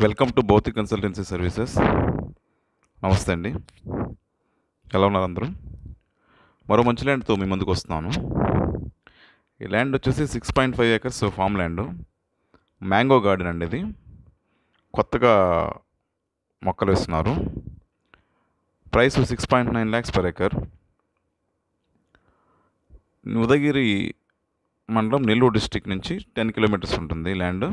welcome to Bhautik consultancy services నమస్తే అండి ఎలా ఉన్నారు అందరూ మరో మంచి ల్యాండ్తో మీ ముందుకు వస్తున్నాను ఈ ల్యాండ్ వచ్చేసి six point five acres farm land mango garden అండి ఇది కొత్తగా మొక్కలు వేస్తున్నారు price six point nine lakhs per acre Udayagiri మండలం నెల్లూరు డిస్టిక్ నుంచి టెన్ కిలోమీటర్స్ ఉంటుంది ల్యాండ్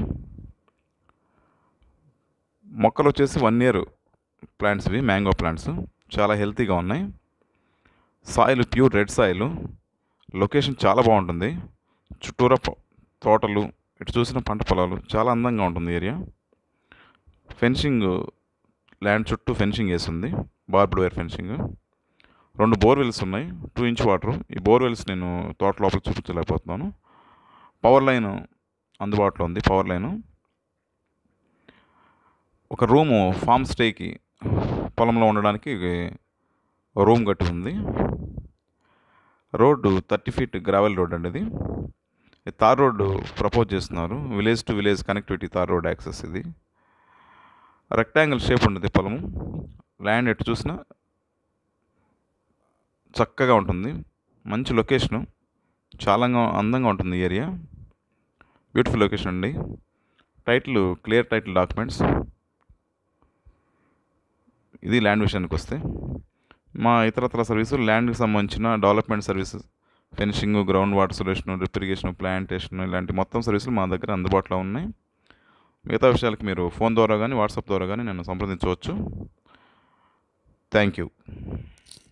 మొక్కలు వచ్చేసి వన్ ఇయర్ ప్లాంట్స్ ఇవి మ్యాంగో ప్లాంట్స్ చాలా హెల్తీగా ఉన్నాయి soil pure red soil location చాలా బాగుంటుంది చుట్టూరా ప- తోటలు ఇటు చూసిన పంట పొలాలు చాలా అందంగా ఉంటుంది ఏరియా ఫెన్సింగ్ ల్యాండ్ చుట్టూ ఫెన్సింగ్ వేసింది బార్బ్డ్ వైర్ ఫెన్సింగ్ రెండు బోర్వెల్స్ ఉన్నాయి టూ ఇంచ్ వాటర్ ఈ బోర్వెల్స్ నేను తోట లోపల చూపించలేకపోతున్నాను పవర్ లైన్ అందుబాటులో ఉంది పవర్ లైను ఒక రూము ఫామ్ స్టేకి పొలంలో ఉండడానికి రూమ్ కట్టి ఉంది road thirty feet gravel road అండి ఇది ఈ తార్ రోడ్డు ప్రపోజ్ చేస్తున్నారు village to village connectivity tar road access ఇది రెక్టాంగిల్ షేప్ ఉంటుంది పొలము ల్యాండ్ ఎటు చూసినా చక్కగా ఉంటుంది మంచి లొకేషను చాలా అందంగా ఉంటుంది ఈ ఏరియా బ్యూటిఫుల్ లొకేషన్ అండి టైటిల్ క్లియర్ టైటిల్ డాక్యుమెంట్స్ ఇది ల్యాండ్ విషయానికి వస్తే మా ఇతరత్ర సర్వీసులు ల్యాండ్కి సంబంధించిన development services fencing ground water solution drip irrigation plantation ఇలాంటి మొత్తం సర్వీసులు మా దగ్గర అందుబాటులో ఉన్నాయి మిగతా విషయాలకి మీరు ఫోన్ ద్వారా కానీ వాట్సాప్ ద్వారా కానీ నన్ను సంప్రదించవచ్చు థ్యాంక్ యూ